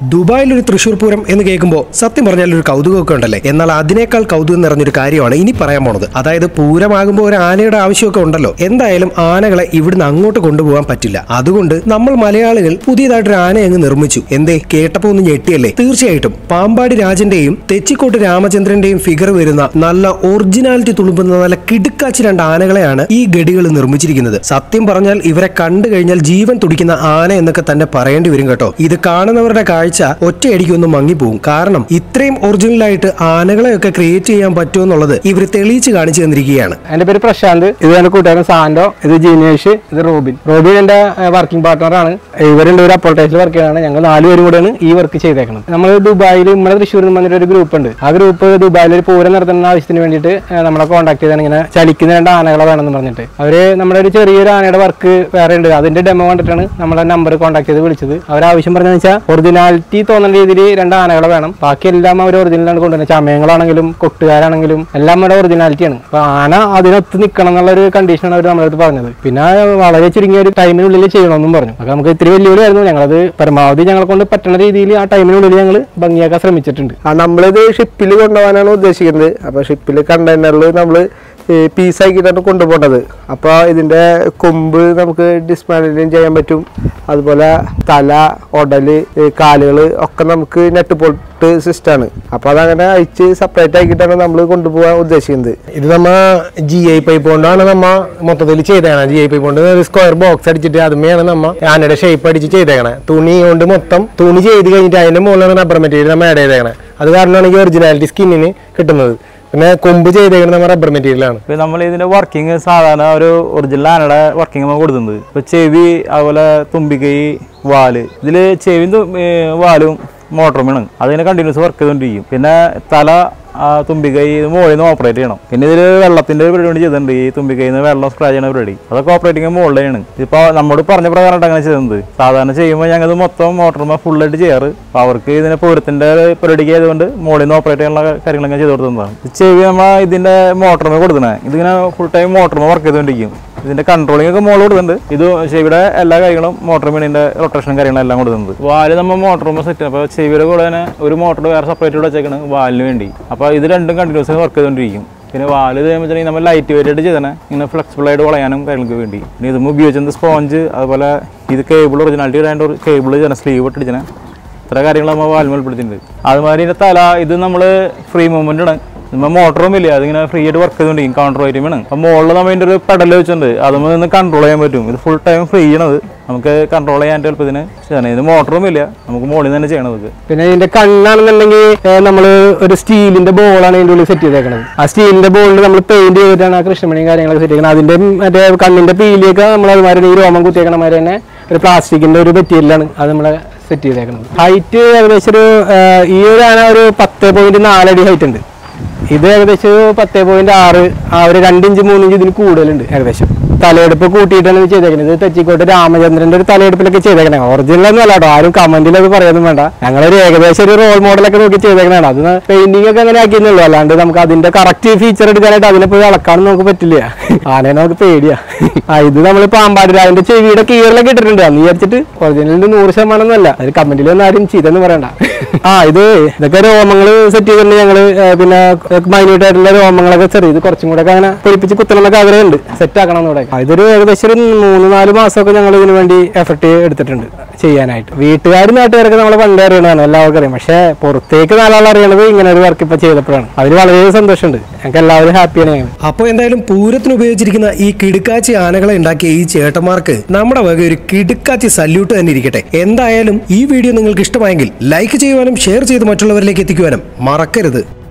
ദുബായിൽ ഒരു തൃശൂർ പൂരം എന്ന് കേൾക്കുമ്പോൾ സത്യം പറഞ്ഞാൽ ഒരു കൗതുകമൊക്കെ ഉണ്ടല്ലേ എന്നാൽ അതിനേക്കാൾ കൗതുകം നിറഞ്ഞൊരു കാര്യമാണ് ഇനി പറയാൻ പോണത് അതായത് പൂരമാകുമ്പോൾ ഒരു ആനയുടെ ആവശ്യമൊക്കെ ഉണ്ടല്ലോ എന്തായാലും ആനകളെ ഇവിടുന്ന് അങ്ങോട്ട് കൊണ്ടുപോകാൻ പറ്റില്ല അതുകൊണ്ട് നമ്മൾ മലയാളികൾ പുതിയതായിട്ടൊരു ആന അങ്ങ് നിർമ്മിച്ചു എന്തേ കേട്ടപ്പോ ഒന്ന് ഞെട്ടിയല്ലേ തീർച്ചയായിട്ടും പാമ്പാടി രാജന്റെയും തെച്ചിക്കോട്ട് രാമചന്ദ്രന്റെയും ഫിഗർ വരുന്ന നല്ല ഒറിജിനാലിറ്റി തുളുമ്പുന്ന നല്ല കിടുക്കാച്ചി രണ്ട് ആനകളെയാണ് ഈ ഗഡികൾ നിർമ്മിച്ചിരിക്കുന്നത് സത്യം പറഞ്ഞാൽ ഇവരെ കണ്ടു കഴിഞ്ഞാൽ ജീവൻ തുടിക്കുന്ന ആന എന്നൊക്കെ തന്നെ പറയേണ്ടി വരും കേട്ടോ ഇത് കാണുന്നവരുടെ കാഴ്ച ഒറ്റയടിക്കൊന്നും മങ്ങിപ്പോവും കാരണം ഇത്രയും ഒറിജിനലായിട്ട് ആനകളെയൊക്കെ ക്രിയേറ്റ് ചെയ്യാൻ പറ്റുമെന്നുള്ളത് ഇവർ തെളിയിച്ച് കാണിച്ചു തന്നിരിക്കുകയാണ് എന്റെ പേര് പ്രശാന്ത് ഇത് എന്റെ കൂട്ടുകാരൻ സാൻഡോ ഇത് ജീനേഷ് ഇത് റോബിൻ റോബിൻ എന്റെ വർക്കിംഗ് പാർട്ട്ണറാണ് ഇവരുണ്ട് ഒരു അപ്പോൾട്ടേഷനിൽ വർക്ക് ചെയ്യാണ് ഞങ്ങൾ നാലുപേരും കൂടെയാണ് ഈ വർക്ക് ചെയ്തേക്കുന്നത് നമ്മൾ ദുബായിൽ നമ്മുടെ തൃശ്ശൂരിൽ നിന്ന് വന്നിട്ട് ഒരു ഗ്രൂപ്പ് ഉണ്ട് ആ ഗ്രൂപ്പ് ദുബായിൽ ഒരു പൂരം നടത്തുന്ന ആവശ്യത്തിന് വേണ്ടിയിട്ട് ഏഹ്, നമ്മളെ കോൺടാക്ട് ചെയ്താണ് ഇങ്ങനെ ചലിക്കുന്ന രണ്ട് ആനകളെ വേണമെന്ന് പറഞ്ഞിട്ട് അവര് നമ്മുടെ ഒരു ചെറിയൊരു ആനയുടെ വർക്ക് വേറെ ഉണ്ട് അതിന്റെ ഡെമോ കണ്ടിട്ടാണ് നമ്മളെ നമ്പർ കോൺടാക്ട് ചെയ്ത് വിളിച്ചത് അവർ ആവശ്യം പറഞ്ഞതെന്ന് വെച്ചാൽ ഒറിജിനാലിറ്റി തോന്നുന്ന രീതിയിൽ രണ്ട് ആനകളെ വേണം ബാക്കി എല്ലാം അവർ ഒറിജിനലാണ് കൊണ്ടുവരുന്നത് ചമയങ്ങളാണെങ്കിലും കൊട്ടുകാരാണെങ്കിലും എല്ലാം നമ്മുടെ ഒറിജിനാലിറ്റിയാണ് അപ്പൊ ആന അതിനൊത്ത് നിൽക്കണം എന്നുള്ള ഒരു കണ്ടീഷനാണ് അവർ നമ്മളടുത്ത് പറഞ്ഞത് പിന്നെ വളരെ ചുരുങ്ങിയ ഒരു ടൈമിനുള്ളിൽ ചെയ്യണമെന്നും പറഞ്ഞു അപ്പൊ നമുക്ക് ഇത്തിരി വെല്ലുവിളിയായിരുന്നു ഞങ്ങളത് പരമാവധി ഞങ്ങളെ കൊണ്ട് പറ്റുന്ന രീതിയിൽ ആ ടൈമിനുള്ളിൽ ഞങ്ങൾ ഭംഗിയാക്കാൻ ശ്രമിച്ചിട്ടുണ്ട് ആ നമ്മളിത് ഷിപ്പിൽ കൊണ്ടുപോകാനാണ് ഉദ്ദേശിക്കുന്നത് അപ്പോൾ ഷിപ്പിൽ കണ്ടെയ്നറിൽ നമ്മൾ പീസാക്കിയിട്ടാണ് കൊണ്ടുപോകേണ്ടത് അപ്പോൾ ഇതിൻ്റെ കൊമ്പ് നമുക്ക് ഡിസ്മാൻഡിലും ചെയ്യാൻ പറ്റും അതുപോലെ തല ഉടല് കാലുകൾ ഒക്കെ നമുക്ക് നെറ്റ് പോട്ട് സിസ്റ്റമാണ് അപ്പോൾ അതങ്ങനെ അയച്ച് സെപ്പറേറ്റ് ആക്കിയിട്ടാണ് നമ്മൾ കൊണ്ടുപോകാൻ ഉദ്ദേശിക്കുന്നത് ഇത് നമ്മ ജി ഐ പൈപ്പ് കൊണ്ടാണ് നമ്മ മൊത്തത്തിൽ ചെയ്തേക്കണേ ജി ഐ പൈപ്പ് കൊണ്ട് ഒരു സ്ക്വയർ ബോക്സ് അടിച്ചിട്ട് അതുമേയാണ് നമ്മ ആനയുടെ ഷേപ്പ് അടിച്ച് ചെയ്തേക്കണേ തുണി കൊണ്ട് മൊത്തം തുണി ചെയ്ത് കഴിഞ്ഞിട്ട് അതിന്റെ മുകളിലാണ് റബ്ബർ മെറ്റീരിയൽ നമ്മൾ ആഡ് ചെയ്തേക്കണേ അത് കാരണമാണ് ഈ ഒറിജിനാലിറ്റി സ്കിന്നിന് കിട്ടുന്നത് പിന്നെ കൊമ്പ് ചെയ്തേക്കുന്നത് നമ്മൾ റബ്ബർ മെറ്റീരിയലാണ് ഇപ്പൊ നമ്മൾ ഇതിന്റെ വർക്കിംഗ് സാധാരണ ഒരു ഒറിജിനൽ ആനയുടെ വർക്കിംഗ് നമ്മൾ കൊടുക്കുന്നത് ഇപ്പൊ ചെവി അതുപോലെ തുമ്പിക്കൈ വാല് ഇതില് ചെവിയും തു- ഏ, വാലും മോട്ടറുമാണ് അതിനെ കണ്ടിന്യൂസ് വർക്ക് ചെയ്തുകൊണ്ടിരിക്കും പിന്നെ തല ആ, തുമ്പിക്കൈ ഇത് മുകളിൽ നിന്ന് ഓപ്പറേറ്റ് ചെയ്യണം പിന്നെ ഇതിൽ വെള്ളത്തിന്റെ ഒരു പരിപാടി ചെയ്തിട്ടുണ്ട് ഈ തുമ്പിക്കൈയിൽ നിന്ന് വെള്ളം സ്പ്രേ ചെയ്യുന്ന പരിപാടി അതൊക്കെ ഓപ്പറേറ്റിംഗ് മുകളിലാണ് ഇതിപ്പോ നമ്മോട് പറഞ്ഞ പ്രകാരം അങ്ങനെ ചെയ്യുന്നത് സാധാരണ ചെയ്യുമ്പോൾ ഞങ്ങൾ ഇത് മൊത്തം മോട്ടറുമ്പോൾ ഫുള്ളായിട്ട് ചെയ്യാറ് അപ്പൊ അവർക്ക് ഇതിനെ പൂരത്തിന്റെ പരിപാടിക്ക് ആയതുകൊണ്ട് മുകളിൽ നിന്ന് ഓപ്പറേറ്റ് ചെയ്യാനുള്ള കാര്യങ്ങളൊക്കെ ചെയ്ത് കൊടുക്കുന്നതാണ് ഇത് ചെവി നമ്മൾ ഇതിന്റെ മോട്ടറുമേ കൊടുക്കണേ ഇതിങ്ങനെ ഫുൾ ടൈം മോട്ടറുമേ വർക്ക് ചെയ്തുകൊണ്ടിരിക്കും ഇതിന്റെ കൺട്രോളിംഗ് ഒക്കെ മോൾ കൊടുക്കുന്നുണ്ട് ഇത് ചെവിയുടെ എല്ലാ കാര്യങ്ങളും മോട്ടർ മീനിന്റെ റൊട്ടേഷനും കാര്യങ്ങളും എല്ലാം കൊടുക്കുന്നുണ്ട് വാല് നമ്മൾ മോട്ടറുമേ സെറ്റ് അപ്പോൾ ചെവിയുടെ കൂടെ തന്നെ ഒരു മോട്ടർ വേറെ സെപ്പറേറ്റ് കൂടെ വെച്ചേക്കാണ് വാലിന് വേണ്ടി അപ്പോൾ ഇത് രണ്ടും കണ്ടിന്യൂസ് വർക്ക് ചെയ്തുകൊണ്ടിരിക്കും പിന്നെ വാല് ഇത് വെച്ചിട്ടുണ്ടെങ്കിൽ നമ്മൾ ലൈറ്റ് വെയിറ്റ് ആയിട്ട് ചെയ്തേ ഇങ്ങനെ ഫ്ലെക്സിബിൾ ആയിട്ട് വളയാനും കാര്യങ്ങൾക്ക് വേണ്ടി പിന്നെ ഇതും ഉപയോഗിച്ചത് സ്പോഞ്ച് അതുപോലെ ഇത് കേബിൾ ഒറിജിനാലിറ്റി ഇടാണ്ട് ഒരു കേബിൾ ചെയ്യണം സ്ലീവ് ഇട്ടിടിച്ചനെ ഇത്ര കാര്യങ്ങൾ നമ്മൾ വാൽമ ഉൾപ്പെടുത്തിയിട്ടുണ്ട് അതുമാതിരി ഇതിന്റെ തല ഇത് നമ്മൾ ഫ്രീ മൂവ്മെന്റ് ആണ് നമ്മൾ മോട്ടറും ഇല്ല അതിങ്ങനെ ഫ്രീ ആയിട്ട് വർക്ക് ചെയ്തുകൊണ്ടിരിക്കും കൗണ്ടർ ഐറ്റം വേണം അപ്പം മുകളിൽ നമ്മൾ ഇതിന്റെ ഒരു പെഡൽ വെച്ചിട്ടുണ്ട് അതുമ്പോൾ നിന്ന് കൺട്രോൾ ചെയ്യാൻ പറ്റും ഇത് ഫുൾ ടൈം ഫ്രീ ചെയ്യണത് നമുക്ക് കൺട്രോൾ ചെയ്യാൻ എളുപ്പത്തിന് ചെയ്യണം ഇത് മോട്ടറും ഇല്ല നമുക്ക് മുകളിൽ നിന്ന് തന്നെ ചെയ്യണത് ഇത്. പിന്നെ ഇതിന്റെ കണ്ണാണെന്നുണ്ടെങ്കിൽ നമ്മൾ ഒരു സ്റ്റീലിന്റെ ബോളാണ് ഇതിന്റെ ഉള്ളിൽ സെറ്റ് ചെയ്തേക്കുന്നത് ആ സ്റ്റീലിന്റെ ബോളിൽ നമ്മൾ പെയിന്റ് ചെയ്തിട്ടാണ് ആ കൃഷ്ണമണിയും കാര്യങ്ങളൊക്കെ സെറ്റ് ചെയ്യുന്നത് അതിന്റെ മറ്റേ കണ്ണിന്റെ പീലിയൊക്കെ നമ്മൾ അതുമാതിരി ഈ രോമം കുത്തിയേക്കണ മാതിരി തന്നെ ഒരു പ്ലാസ്റ്റിക്കിന്റെ ഒരു മെറ്റീരിയലാണ് അത് നമ്മളെ സെറ്റ് ചെയ്തേക്കുന്നത് ഹൈറ്റ് ഏകദേശം ഒരു ആ, ഈ ഒരു ആന ഒരു പത്ത് പോയിന്റ് നാലടി ഹൈറ്റ് ഉണ്ട് ഇത് ഏകദേശം ഒരു പത്ത് പോയിന്റ് ആറ് ആ ഒരു രണ്ടിഞ്ച് മൂന്നിഞ്ച് ഇതിന് കൂടുതലുണ്ട് ഏകദേശം തലയെടുപ്പ് കൂട്ടിയിട്ടാണ് ഇത് ചെയ്തേക്കുന്നത് ഇത് തെച്ചിക്കോട്ട് രാമചന്ദ്രന്റെ ഒരു തലയെടുപ്പിലൊക്കെ ചെയ്തേക്കണേ ഒറിജിനൽ ഒന്നും അല്ല കേട്ടോ ആരും കമന്റിൽ അത് പറയാനും വേണ്ട ഞങ്ങളൊരു ഏകദേശം ഒരു റോൾ മോഡലൊക്കെ നോക്കി ചെയ്തേക്കണതാണ് അത് പെയിന്റിംഗ് ഒക്കെ അങ്ങനെ ആക്കിയെന്നുള്ളൂ അല്ലാണ്ട് നമുക്ക് അതിന്റെ കറക്റ്റ് ഫീച്ചർ എടുക്കാനായിട്ട് അതിനെ പോയി അളക്കാനും നമുക്ക് പറ്റില്ല ആനയെ നമുക്ക് പേടിയാ ആ ഇത് നമ്മൾ പാമ്പാടി അതിന്റെ ചെവിയുടെ കീറിലൊക്കെ ഇട്ടിട്ടുണ്ട് അന്ന് വിചാരിച്ചിട്ട് ഒറിജിനലിന്റെ നൂറ് ശതമാനം ഒന്നല്ല അത് കമന്റിൽ ഒന്നും ആരും ചെയ്തെന്ന് പറയണ്ട ആ ഇത് ഇതൊക്കെ രോമങ്ങൾ സെറ്റ് ചെയ്തിട്ടുണ്ട് ഞങ്ങള് ഏ, പിന്നെ മൈന്യൂട്ട് ആയിട്ടുള്ള രോമങ്ങളൊക്കെ ചെറിയ ഇത് കുറച്ചും കൂടെ ഒക്കെ അങ്ങനെ പൊരിപ്പിച്ച് കുത്തണമെന്നൊക്കെ ആഗ്രഹമുണ്ട് സെറ്റ് ആക്കണം എന്നൂടെ ആ, ഇതൊരു ഏകദേശം ഒരു മൂന്ന് നാല് മാസമൊക്കെ ഞങ്ങൾ ഇതിനു വേണ്ടി എഫർട്ട് എടുത്തിട്ടുണ്ട് ചെയ്യാനായിട്ട് വീട്ടുകാരും നാട്ടുകാരൊക്കെ നമ്മളെ പണ്ടേ അറിയണതാണ് എല്ലാവർക്കും അറിയാം പക്ഷേ പുറത്തേക്ക് നാലാൾ അറിയണത് ഇങ്ങനെ ഒരു വർക്ക് ഇപ്പൊ ചെയ്തപ്പോഴാണ് അതിന് വളരെ സന്തോഷമുണ്ട് ഞങ്ങൾക്ക് എല്ലാവരും ഹാപ്പിയാണ് ഞങ്ങൾ അപ്പോൾ എന്തായാലും പൂരത്തിന് ഉപയോഗിച്ചിരിക്കുന്ന ഈ കിടുക്കാച്ചി ആനകളെ ഉണ്ടാക്കിയ ഈ ചേട്ടന്മാർക്ക് നമ്മുടെ വക ഒരു കിടുക്കാച്ചി സല്യൂട്ട് തന്നെ ഇരിക്കട്ടെ എന്തായാലും ഈ വീഡിയോ നിങ്ങൾക്ക് ഇഷ്ടമായെങ്കിൽ ലൈക്ക് ചെയ്യുവാനും ഷെയർ ചെയ്ത് മറ്റുള്ളവരിലേക്ക് എത്തിക്കുവാനും മറക്കരുത്